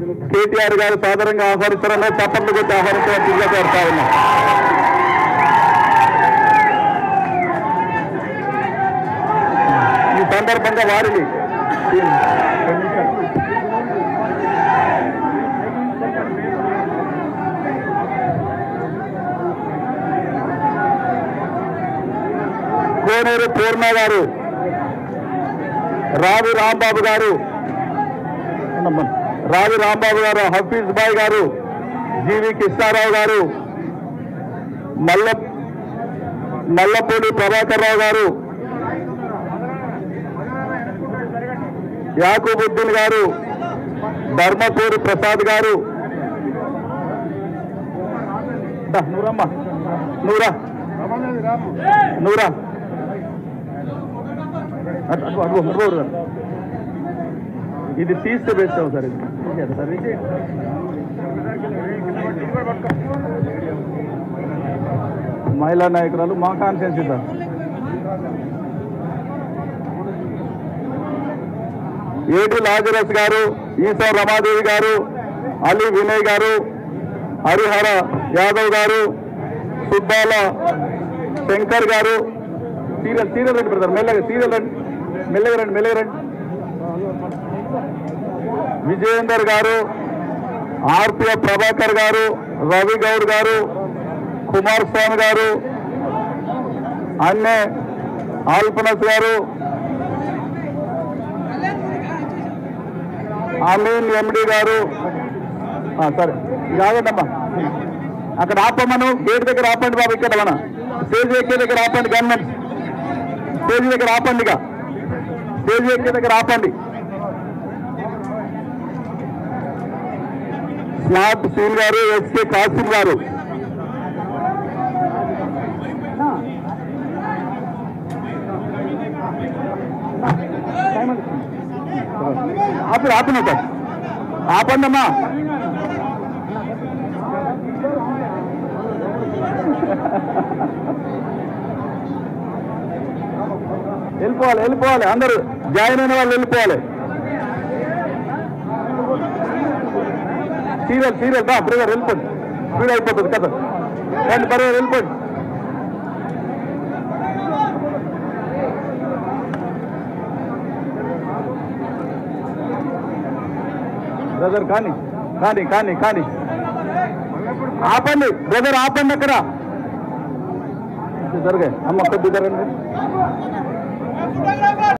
కేటీఆర్ గారు సాధారణంగా ఆహ్వానిస్తారని చప్పట్లు కొట్టి ఆహ్వానించడం కోరుతా ఉన్నాం ఈ సందర్భంగా వారిని కోనేరు పూర్ణ గారు రావి రాంబాబు గారు రావి రాంబాబు గారు హఫీజ్ బాయ్ గారు జీవి కృష్ణారావు గారు మల్ల మల్లపూడి ప్రభాకర్ రావు గారు యాకూబుద్దీన్ గారు ధర్మపూరి ప్రసాద్ గారు దా, నూరమ్మా నూరా నూరా అటు అటు అటు అటు రోడ్డు రా. ఇది తీస్తే వేస్తాం సార్ ఇది తీసేయాలి సార్ ఇది మహిళా నాయకురాలు మా కాన్ఫరెన్స్ సార్ ఏటి లాజరస్ గారు ఈసా రమాదేవి గారు అలీ వినయ్ గారు హరిహర యాదవ్ గారు సుబ్బాల శంకర్ గారు సీరియల్ సీరియల్ రండి బ్రదర్ మెల్లగా సీరియల్ రండి మెల్లగా రండి మెల్లగా రండి విజయేందర్ గారు ఆర్పిఎఫ్ ప్రభాకర్ గారు రవి గౌడ్ గారు కుమారస్వామి గారు అన్నే ఆల్పనస్ గారు అమీన్ ఎండి గారు ఆ, సరే ఇది ఆగండమ్మా అక్కడ ఆపమ్మను గేట్ దగ్గర ఆపండి బాబు ఇక్కడ మన స్టేజ్ ఎక్కే దగ్గర ఆపండి గవర్నమెంట్ స్టేజ్ దగ్గర ఆపండి ఇక స్టేజ్ ఎక్కే దగ్గర ఆపండి స్లాబ్ సీన్ గారు ఎస్కే కాసిం గారు ఆపి ఆపిన సార్ ఆపండి అమ్మా వెళ్ళిపోవాలి వెళ్ళిపోవాలి అందరూ జాయిన్ అయిన వాళ్ళు వెళ్ళిపోవాలి సీరియల్ సీరియల్ దా బ్రదర్ వెళ్ళిపోండి స్పీడ్ అయిపోతుంది కదా రండి బ్రదర్ వెళ్ళిపోండి బ్రదర్ కానీ కానీ కానీ కానీ ఆపండి బ్రదర్ ఆపండి అక్కడ జరగాయి అమ్మ కొద్ది జరగండి